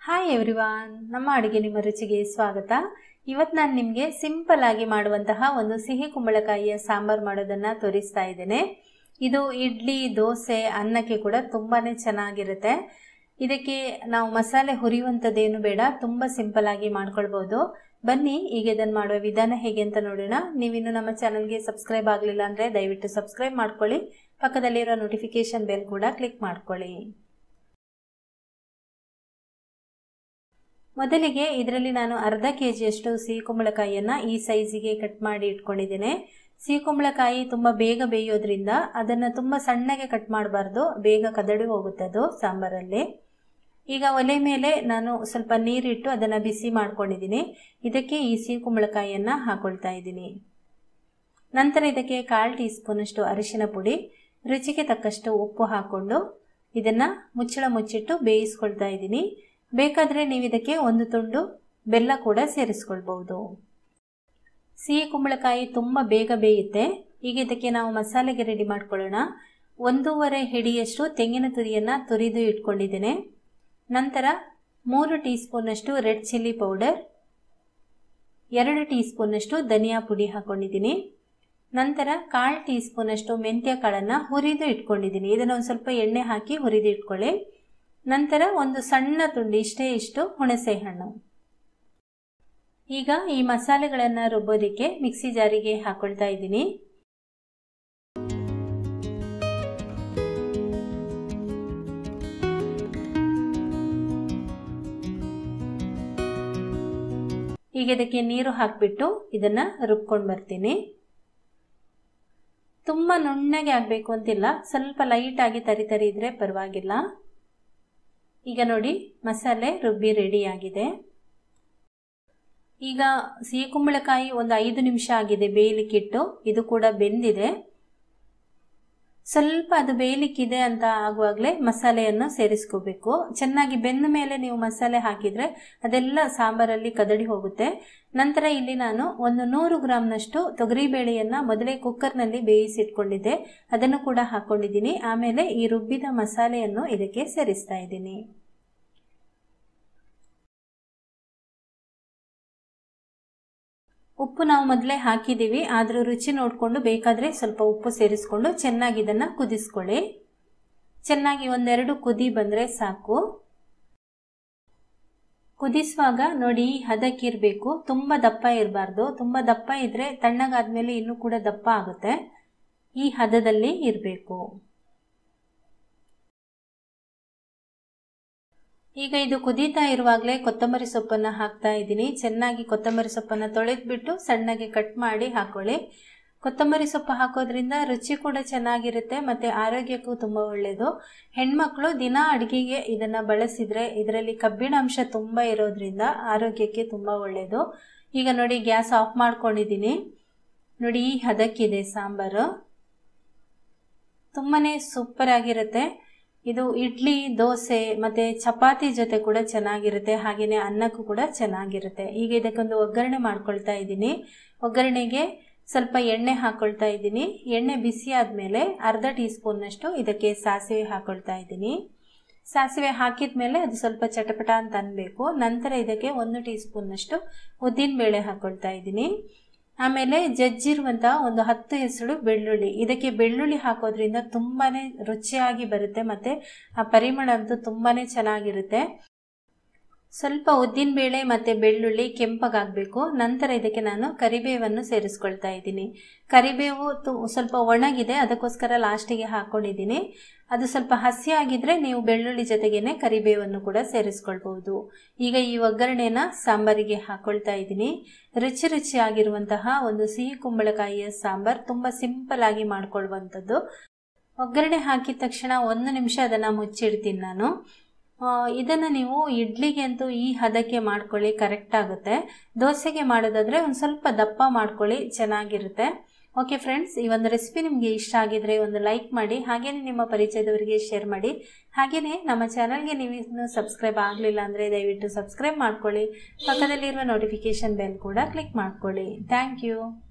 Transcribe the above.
hi everyone ನಮ್ಮ ಅಡುಗೆ ನಿಮ್ಮ ರುಚಿಗೆ ಸ್ವಾಗತ ಇವತ್ತು ನಾನು ನಿಮಗೆ ಸಿಂಪಲ್ ಆಗಿ ಮಾಡುವಂತಹ ಒಂದು ಸಿಹಿ ಕುಂಬಳಕಾಯಿಯ ಸಾಂಬಾರು ಮಾಡೋದನ್ನು ತೋರಿಸ್ತಾ ಇದ್ದೇನೆ ಇದು ಇಡ್ಲಿ ದೋಸೆ ಅನ್ನಕ್ಕೆ ಕೂಡ ತುಂಬಾ ಚೆನ್ನಾಗಿರುತ್ತೆ ಇದಕ್ಕೆ ನಾವು ಮಸಾಲೆ ಹುರಿಯುವಂಥದ್ದೇನು ಬೇಡ ತುಂಬ ಸಿಂಪಲ್ ಆಗಿ ಮಾಡ್ಕೊಳ್ಬೋದು ಬನ್ನಿ ಈಗ ಇದನ್ನು ಮಾಡುವ ವಿಧಾನ ಹೇಗೆ ಅಂತ ನೋಡೋಣ ನೀವಿನ್ನು ನಮ್ಮ ಚಾನಲ್ಗೆ ಸಬ್ಸ್ಕ್ರೈಬ್ ಆಗಲಿಲ್ಲ ಅಂದರೆ ದಯವಿಟ್ಟು ಸಬ್ಸ್ಕ್ರೈಬ್ ಮಾಡ್ಕೊಳ್ಳಿ ಪಕ್ಕದಲ್ಲಿರೋ ನೋಟಿಫಿಕೇಶನ್ ಬೆಲ್ ಕೂಡ ಕ್ಲಿಕ್ ಮಾಡ್ಕೊಳ್ಳಿ ಮೊದಲಿಗೆ ಇದರಲ್ಲಿ ನಾನು ಅರ್ಧ ಕೆ ಜಿಯಷ್ಟು ಸಿಹಿ ಕುಂಬಳಕಾಯಿಯನ್ನು ಈ ಸೈಜಿಗೆ ಕಟ್ ಮಾಡಿ ಇಟ್ಕೊಂಡಿದ್ದೇನೆ ಸಿಹಿ ಕುಂಬಳಕಾಯಿ ತುಂಬ ಬೇಗ ಬೇಯೋದ್ರಿಂದ ಅದನ್ನು ತುಂಬ ಸಣ್ಣಗೆ ಕಟ್ ಮಾಡಬಾರ್ದು ಬೇಗ ಕದಡಿ ಹೋಗುತ್ತೆ ಅದು ಸಾಂಬಾರಲ್ಲಿ ಈಗ ಒಲೆ ಮೇಲೆ ನಾನು ಸ್ವಲ್ಪ ನೀರಿಟ್ಟು ಅದನ್ನು ಬಿಸಿ ಮಾಡ್ಕೊಂಡಿದ್ದೀನಿ ಇದಕ್ಕೆ ಈ ಸಿಹಿ ಕುಂಬಳಕಾಯಿಯನ್ನು ಹಾಕೊಳ್ತಾ ಇದ್ದೀನಿ ನಂತರ ಇದಕ್ಕೆ ಕಾಲು ಟೀ ಸ್ಪೂನಷ್ಟು ಅರಿಶಿನ ಪುಡಿ ರುಚಿಗೆ ತಕ್ಕಷ್ಟು ಉಪ್ಪು ಹಾಕ್ಕೊಂಡು ಇದನ್ನು ಮುಚ್ಚಳ ಮುಚ್ಚಿಟ್ಟು ಬೇಯಿಸ್ಕೊಳ್ತಾ ಇದ್ದೀನಿ ಬೇಕಾದರೆ ನೀವು ಇದಕ್ಕೆ ಒಂದು ತುಂಡು ಬೆಲ್ಲ ಕೂಡ ಸೇರಿಸ್ಕೊಳ್ಬಹುದು ಸಿಹಿ ಕುಂಬಳಕಾಯಿ ತುಂಬ ಬೇಗ ಬೇಯುತ್ತೆ ಈಗ ಇದಕ್ಕೆ ನಾವು ಮಸಾಲೆಗೆ ರೆಡಿ ಮಾಡ್ಕೊಳ್ಳೋಣ ಒಂದೂವರೆ ಹಿಡಿಯಷ್ಟು ತೆಂಗಿನ ತುರಿಯನ್ನು ತುರಿದು ಇಟ್ಕೊಂಡಿದ್ದೇನೆ ನಂತರ ಮೂರು ಟೀ ಸ್ಪೂನಷ್ಟು ರೆಡ್ ಚಿಲ್ಲಿ ಪೌಡರ್ ಎರಡು ಟೀ ಸ್ಪೂನಷ್ಟು ಧನಿಯಾ ಪುಡಿ ಹಾಕ್ಕೊಂಡಿದ್ದೀನಿ ನಂತರ ಕಾಲು ಟೀ ಸ್ಪೂನಷ್ಟು ಮೆಂತ್ಯ ಕಾಳನ್ನು ಹುರಿದು ಇಟ್ಕೊಂಡಿದ್ದೀನಿ ಇದನ್ನು ಒಂದು ಸ್ವಲ್ಪ ಎಣ್ಣೆ ಹಾಕಿ ಹುರಿದು ಇಟ್ಕೊಳ್ಳಿ ನಂತರ ಒಂದು ಸಣ್ಣ ತುಂಡು ಇಷ್ಟೇ ಇಷ್ಟು ಹುಣಸೆ ಹಣ್ಣು ಈಗ ಈ ಮಸಾಲೆಗಳನ್ನು ರುಬ್ಬೋದಕ್ಕೆ ಮಿಕ್ಸಿ ಜಾರಿಗೆ ಹಾಕೊಳ್ತಾ ಇದ್ದೀನಿ ಈಗ ಇದಕ್ಕೆ ನೀರು ಹಾಕಿಬಿಟ್ಟು ಇದನ್ನು ರುಬ್ಕೊಂಡು ಬರ್ತೀನಿ ತುಂಬ ನುಣ್ಣಗೆ ಆಗಬೇಕು ಅಂತಿಲ್ಲ ಸ್ವಲ್ಪ ಲೈಟಾಗಿ ತರಿ ತರಿ ಇದ್ರೆ ಪರವಾಗಿಲ್ಲ ಈಗ ನೋಡಿ ಮಸಾಲೆ ರುಬ್ಬಿ ರೆಡಿಯಾಗಿದೆ ಈಗ ಸಿಹಿ ಕುಂಬಳಕಾಯಿ ಒಂದು ಐದು ನಿಮಿಷ ಆಗಿದೆ ಬೇಯಲಿಕ್ಕಿಟ್ಟು ಇದು ಕೂಡ ಬೆಂದಿದೆ ಸ್ವಲ್ಪ ಅದು ಬೇಯಲಿಕ್ಕಿದೆ ಅಂತ ಆಗುವಾಗಲೇ ಮಸಾಲೆಯನ್ನು ಸೇರಿಸ್ಕೋಬೇಕು ಚೆನ್ನಾಗಿ ಬೆಂದ ಮೇಲೆ ನೀವು ಮಸಾಲೆ ಹಾಕಿದರೆ ಅದೆಲ್ಲ ಸಾಂಬಾರಲ್ಲಿ ಕದಡಿ ಹೋಗುತ್ತೆ ನಂತರ ಇಲ್ಲಿ ನಾನು ಒಂದು ನೂರು ಗ್ರಾಮ್ನಷ್ಟು ತೊಗರಿಬೇಳೆಯನ್ನು ಮೊದಲೇ ಕುಕ್ಕರ್ನಲ್ಲಿ ಬೇಯಿಸಿಟ್ಕೊಂಡಿದ್ದೆ ಅದನ್ನು ಕೂಡ ಹಾಕ್ಕೊಂಡಿದ್ದೀನಿ ಆಮೇಲೆ ಈ ರುಬ್ಬಿದ ಮಸಾಲೆಯನ್ನು ಇದಕ್ಕೆ ಸೇರಿಸ್ತಾ ಇದ್ದೀನಿ ಉಪ್ಪು ನಾವು ಮೊದಲೇ ಹಾಕಿದ್ದೀವಿ ಆದರೂ ರುಚಿ ನೋಡಿಕೊಂಡು ಬೇಕಾದರೆ ಸ್ವಲ್ಪ ಉಪ್ಪು ಸೇರಿಸ್ಕೊಂಡು ಚೆನ್ನಾಗಿ ಇದನ್ನು ಕುದಿಸ್ಕೊಳ್ಳಿ ಚೆನ್ನಾಗಿ ಒಂದೆರಡು ಕುದಿ ಬಂದರೆ ಸಾಕು ಕುದಿಸುವಾಗ ನೋಡಿ ಹದಕ್ಕಿರಬೇಕು ತುಂಬ ದಪ್ಪ ಇರಬಾರ್ದು ತುಂಬ ದಪ್ಪ ಇದ್ದರೆ ತಣ್ಣಗಾದ್ಮೇಲೆ ಇನ್ನೂ ಕೂಡ ದಪ್ಪ ಆಗುತ್ತೆ ಈ ಹದದಲ್ಲಿ ಇರಬೇಕು ಈಗ ಇದು ಕುದೀತಾ ಇರುವಾಗಲೇ ಕೊತ್ತಂಬರಿ ಸೊಪ್ಪನ್ನು ಹಾಕ್ತಾ ಇದ್ದೀನಿ ಚೆನ್ನಾಗಿ ಕೊತ್ತಂಬರಿ ಸೊಪ್ಪನ್ನು ತೊಳೆದ್ಬಿಟ್ಟು ಸಣ್ಣಗೆ ಕಟ್ ಮಾಡಿ ಹಾಕೊಳ್ಳಿ ಕೊತ್ತಂಬರಿ ಸೊಪ್ಪು ಹಾಕೋದ್ರಿಂದ ರುಚಿ ಕೂಡ ಚೆನ್ನಾಗಿರುತ್ತೆ ಮತ್ತು ಆರೋಗ್ಯಕ್ಕೂ ತುಂಬ ಒಳ್ಳೆಯದು ಹೆಣ್ಮಕ್ಳು ದಿನ ಅಡುಗೆಗೆ ಇದನ್ನು ಬಳಸಿದರೆ ಇದರಲ್ಲಿ ಕಬ್ಬಿಣಾಂಶ ತುಂಬ ಇರೋದ್ರಿಂದ ಆರೋಗ್ಯಕ್ಕೆ ತುಂಬ ಒಳ್ಳೆಯದು ಈಗ ನೋಡಿ ಗ್ಯಾಸ್ ಆಫ್ ಮಾಡ್ಕೊಂಡಿದ್ದೀನಿ ನೋಡಿ ಈ ಹದಕ್ಕಿದೆ ಸಾಂಬಾರು ತುಂಬಾ ಸೂಪರ್ ಆಗಿರುತ್ತೆ ಇದು ಇಡ್ಲಿ ದೋಸೆ ಮತ್ತು ಚಪಾತಿ ಜೊತೆ ಕೂಡ ಚೆನ್ನಾಗಿರುತ್ತೆ ಹಾಗೆಯೇ ಅನ್ನಕ್ಕೂ ಕೂಡ ಚೆನ್ನಾಗಿರುತ್ತೆ ಈಗ ಇದಕ್ಕೊಂದು ಒಗ್ಗರಣೆ ಮಾಡ್ಕೊಳ್ತಾ ಇದ್ದೀನಿ ಒಗ್ಗರಣೆಗೆ ಸ್ವಲ್ಪ ಎಣ್ಣೆ ಹಾಕ್ಕೊಳ್ತಾ ಇದ್ದೀನಿ ಎಣ್ಣೆ ಬಿಸಿ ಆದಮೇಲೆ ಅರ್ಧ ಟೀ ಸ್ಪೂನ್ನಷ್ಟು ಇದಕ್ಕೆ ಸಾಸಿವೆ ಹಾಕ್ಕೊಳ್ತಾ ಇದ್ದೀನಿ ಸಾಸಿವೆ ಹಾಕಿದ ಮೇಲೆ ಅದು ಸ್ವಲ್ಪ ಚಟಪಟ ಅಂತ ಅನ್ನಬೇಕು ನಂತರ ಇದಕ್ಕೆ ಒಂದು ಟೀ ಸ್ಪೂನ್ನಷ್ಟು ಉದ್ದಿನಬೇಳೆ ಹಾಕ್ಕೊಳ್ತಾ ಇದ್ದೀನಿ ಆಮೇಲೆ ಜಜ್ಜಿರುವಂಥ ಒಂದು ಹತ್ತು ಹೆಸರು ಬೆಳ್ಳುಳ್ಳಿ ಇದಕ್ಕೆ ಬೆಳ್ಳುಳ್ಳಿ ಹಾಕೋದ್ರಿಂದ ತುಂಬಾ ರುಚಿಯಾಗಿ ಬರುತ್ತೆ ಮತ್ತು ಆ ಪರಿಮಳ ಅಂತೂ ತುಂಬಾ ಚೆನ್ನಾಗಿರುತ್ತೆ ಸ್ವಲ್ಪ ಉದ್ದಿನಬೇಳೆ ಮತ್ತು ಬೆಳ್ಳುಳ್ಳಿ ಕೆಂಪಗಾಗಬೇಕು ನಂತರ ಇದಕ್ಕೆ ನಾನು ಕರಿಬೇವನ್ನು ಸೇರಿಸ್ಕೊಳ್ತಾ ಇದ್ದೀನಿ ಕರಿಬೇವು ತು ಸ್ವಲ್ಪ ಒಣಗಿದೆ ಅದಕ್ಕೋಸ್ಕರ ಲಾಸ್ಟಿಗೆ ಹಾಕ್ಕೊಂಡಿದ್ದೀನಿ ಅದು ಸ್ವಲ್ಪ ಹಸಿ ಆಗಿದ್ರೆ ನೀವು ಬೆಳ್ಳುಳ್ಳಿ ಜೊತೆಗೇನೆ ಕರಿಬೇವನ್ನು ಕೂಡ ಸೇರಿಸ್ಕೊಳ್ಬಹುದು ಈಗ ಈ ಒಗ್ಗರಣೆನ ಸಾಂಬಾರಿಗೆ ಹಾಕ್ಕೊಳ್ತಾ ಇದ್ದೀನಿ ರುಚಿ ರುಚಿಯಾಗಿರುವಂತಹ ಒಂದು ಸಿಹಿ ಕುಂಬಳಕಾಯಿಯ ಸಾಂಬಾರ್ ತುಂಬ ಸಿಂಪಲ್ ಆಗಿ ಮಾಡ್ಕೊಳ್ಳುವಂಥದ್ದು ಒಗ್ಗರಣೆ ಹಾಕಿದ ತಕ್ಷಣ ಒಂದು ನಿಮಿಷ ಅದನ್ನು ಮುಚ್ಚಿಡ್ತೀನಿ ನಾನು ಇದನ್ನು ನೀವು ಇಡ್ಲಿಗೆ ಅಂತೂ ಈ ಹದಕ್ಕೆ ಮಾಡ್ಕೊಳ್ಳಿ ಕರೆಕ್ಟ್ ಆಗುತ್ತೆ ದೋಸೆಗೆ ಮಾಡೋದಾದರೆ ಒಂದು ಸ್ವಲ್ಪ ದಪ್ಪ ಮಾಡ್ಕೊಳ್ಳಿ ಚೆನ್ನಾಗಿರುತ್ತೆ ಓಕೆ ಫ್ರೆಂಡ್ಸ್ ಈ ಒಂದು ರೆಸಿಪಿ ನಿಮಗೆ ಇಷ್ಟ ಆಗಿದ್ರೆ ಒಂದು ಲೈಕ್ ಮಾಡಿ ಹಾಗೆಯೇ ನಿಮ್ಮ ಪರಿಚಯದವರಿಗೆ ಶೇರ್ ಮಾಡಿ ಹಾಗೆಯೇ ನಮ್ಮ ಚಾನಲ್ಗೆ ನೀವು ಇನ್ನೂ ಸಬ್ಸ್ಕ್ರೈಬ್ ಆಗಲಿಲ್ಲ ಅಂದರೆ ದಯವಿಟ್ಟು ಸಬ್ಸ್ಕ್ರೈಬ್ ಮಾಡ್ಕೊಳ್ಳಿ ಪಕ್ಕದಲ್ಲಿರುವ ನೋಟಿಫಿಕೇಷನ್ ಬೆಲ್ ಕೂಡ ಕ್ಲಿಕ್ ಮಾಡ್ಕೊಳ್ಳಿ ಥ್ಯಾಂಕ್ ಯು